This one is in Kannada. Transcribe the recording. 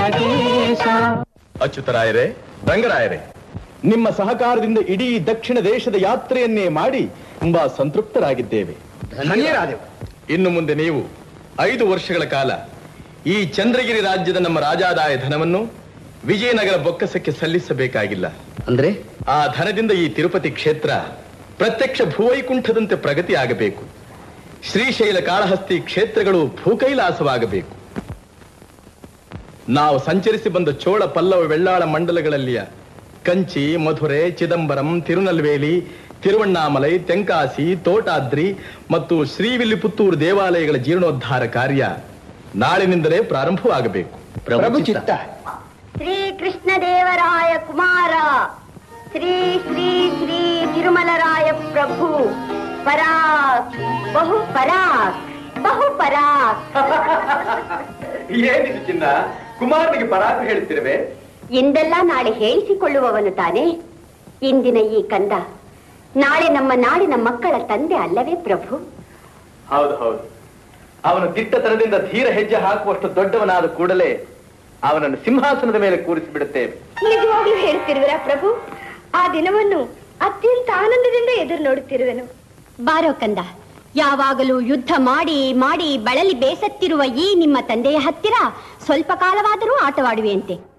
ದೇಶ ಅಚ್ಯುತರಾಯರೇ ರಂಗರಾಯರೇ ನಿಮ್ಮ ಸಹಕಾರದಿಂದ ಇಡೀ ದಕ್ಷಿಣ ದೇಶದ ಯಾತ್ರೆಯನ್ನೇ ಮಾಡಿ ತುಂಬಾ ಸಂತೃಪ್ತರಾಗಿದ್ದೇವೆ ಧನ್ಯರಾದೆವು ಇನ್ನು ಮುಂದೆ ನೀವು ಐದು ವರ್ಷಗಳ ಕಾಲ ಈ ಚಂದ್ರಗಿರಿ ರಾಜ್ಯದ ನಮ್ಮ ರಾಜಾದಾಯ ಧನವನ್ನು ವಿಜಯನಗರ ಬೊಕ್ಕಸಕ್ಕೆ ಸಲ್ಲಿಸಬೇಕಾಗಿಲ್ಲ ಅಂದ್ರೆ ಆ ಧನದಿಂದ ಈ ತಿರುಪತಿ ಕ್ಷೇತ್ರ ಪ್ರತ್ಯಕ್ಷ ಭೂವೈಕುಂಠದಂತೆ ಪ್ರಗತಿ ಆಗಬೇಕು ಶ್ರೀಶೈಲ ಕಾಳಹಸ್ತಿ ಕ್ಷೇತ್ರಗಳು ಭೂಕೈಲಾಸವಾಗಬೇಕು ನಾವು ಸಂಚರಿಸಿ ಬಂದ ಚೋಳ ಪಲ್ಲವ ವೆಳ್ಳಾಳ ಮಂಡಲಗಳಲ್ಲಿಯ ಕಂಚಿ ಮಧುರೆ ಚಿದಂಬರಂ ತಿರುನಲ್ವೇಲಿ ತಿರುವಣ್ಣಾಮಲೈ ತೆಂಕಾಸಿ ತೋಟಾದ್ರಿ ಮತ್ತು ಶ್ರೀವಿಲ್ಲಿಪುತ್ತೂರು ದೇವಾಲಯಗಳ ಜೀರ್ಣೋದ್ಧಾರ ಕಾರ್ಯ ನಾಳಿನಿಂದಲೇ ಪ್ರಾರಂಭವಾಗಬೇಕು ಪ್ರಭು ಚಿತ್ತ ಶ್ರೀ ಕೃಷ್ಣದೇವರಾಯ ಕುಮಾರ ಶ್ರೀ ಶ್ರೀ ಶ್ರೀ ತಿರುಮಲರಾಯ ಪ್ರಭು ಪರಾಕ್ ಬಹು ಪರಾಕ್ ಬಹು ಪರಾಕ್ ಏನಿದು ಚಿನ್ನ ಕುಮಾರನಿಗೆ ಪರಾಕು ಹೇಳ್ತಿರುವೆ ಇಂದೆಲ್ಲ ನಾಳೆ ಹೇಳಿಸಿಕೊಳ್ಳುವವನು ತಾನೇ ಇಂದಿನ ಈ ಕಂದ ನಾಳೆ ನಮ್ಮ ನಾಡಿನ ಮಕ್ಕಳ ತಂದೆ ಅಲ್ಲವೇ ಪ್ರಭು ಹೌದು ಹೌದು ಅವನು ದಿಟ್ಟತನದಿಂದ ಧೀರ ಹೆಜ್ಜೆ ಹಾಕುವಷ್ಟು ದೊಡ್ಡವನಾದ ಕೂಡಲೇ ಅವನನ್ನು ಸಿಂಹಾಸನದ ಮೇಲೆ ಕೂರಿಸಿ ಬಿಡುತ್ತೇವೆ ನಿಜವಾಗ್ಲೂ ಹೇಳ್ತಿರುವಿರಾ ಪ್ರಭು ಆ ದಿನವನ್ನು ಅತ್ಯಂತ ಆನಂದದಿಂದ ಎದುರು ನೋಡುತ್ತಿರುವೆನು ಬಾರೋ ಕಂದ ಯಾವಾಗಲೂ ಯುದ್ಧ ಮಾಡಿ ಮಾಡಿ ಬಳಲಿ ಬೇಸತ್ತಿರುವ ಈ ನಿಮ್ಮ ತಂದೆಯ ಹತ್ತಿರ ಸ್ವಲ್ಪ ಕಾಲವಾದರೂ ಆಟವಾಡುವೆಯಂತೆ